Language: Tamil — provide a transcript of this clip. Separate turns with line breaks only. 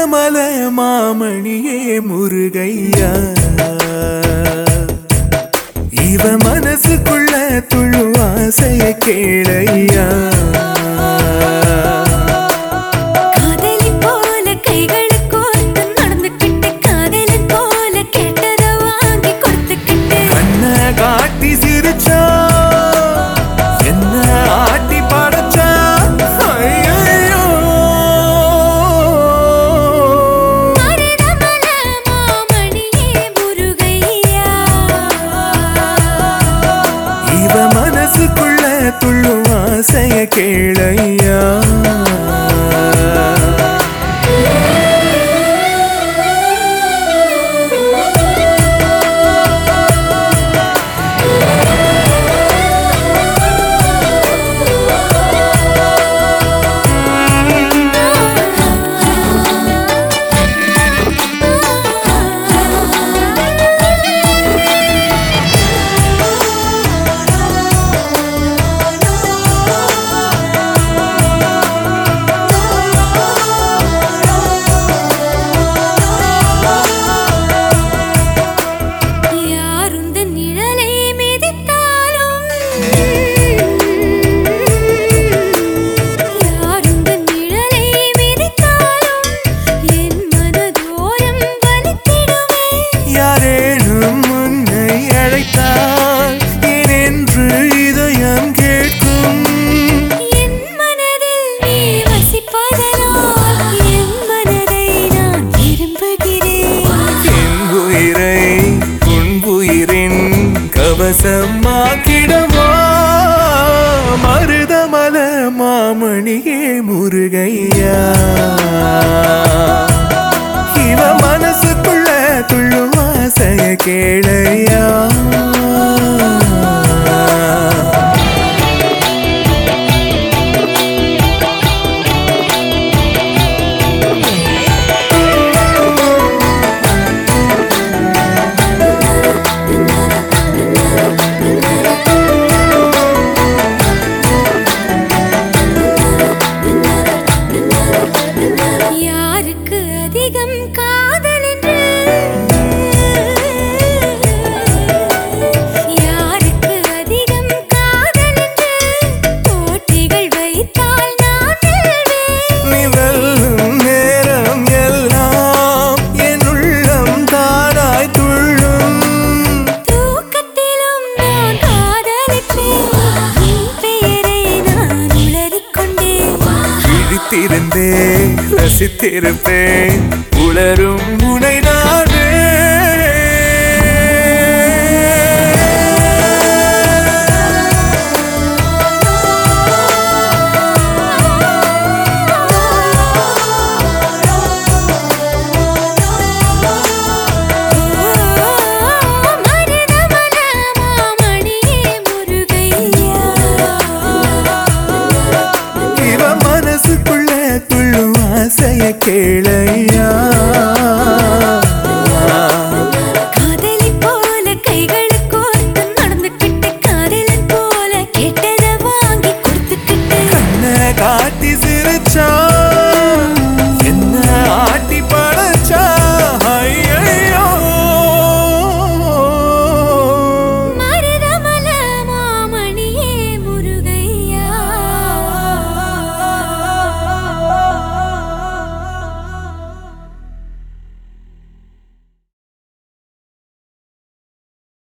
மருதமல மாமணியே முருகையா இவ மனசுக்குள்ள துள்ளு ஆசைய கேளையா
காதலி போல கைகளை கோர்த்து நடந்துக்கிட்டு காதலன் போல கேட்டத வாங்கி கொடுத்துக்கிட்டு
கண்ண காட்டி சிரிச்சா என்ன ஆட்டி படைச்சா ஐயையோ.
மருதமல மாமணியே முருகையா
இவ மனசுக்குள்ள துள்ளு ஆசைய கேளையா
யாருந்த நிழலை மிதித்தாலும் யாருந்த நிழலை மிதித்தாலும் என் மனதோரம் வலித்திடுமே
யாரேனும் உன்னை அழைத்தால் ஏனென்று இதயம் கேட்கும்
என் மனதில் நீ வசிப்பதனால் என் மனதை நான் விரும்புகிறேன்
என் உயிரை உன் உயிரின் கவசமாக்கிடவா மருதமல மாமணியே முருகையா இவ மனசுக்குள்ள துள்ளு ஆசைய கேளையா
யாருக்கு அதிகம் காதல் என்று யாருக்கு அதிகம் காதல் என்று போட்டிகள் வைத்தால் நான் வெல்வேன்
நீ வெல்லும் நேரம் எல்லாம் என் உள்ளம் தானாய் துள்ளும்
தூக்கத்திலும் நான் காதலிப்பேன் உன் பெயரை நான் உளறிக் கொண்டேன்
விழித்திருந்தே ரசித்திருப்பேன் உளரும் முனை நானே
மருதமல மாமணியே முருகையா
இவ மனசுக்குள்ள துள்ளும் ஆசைய கேளையா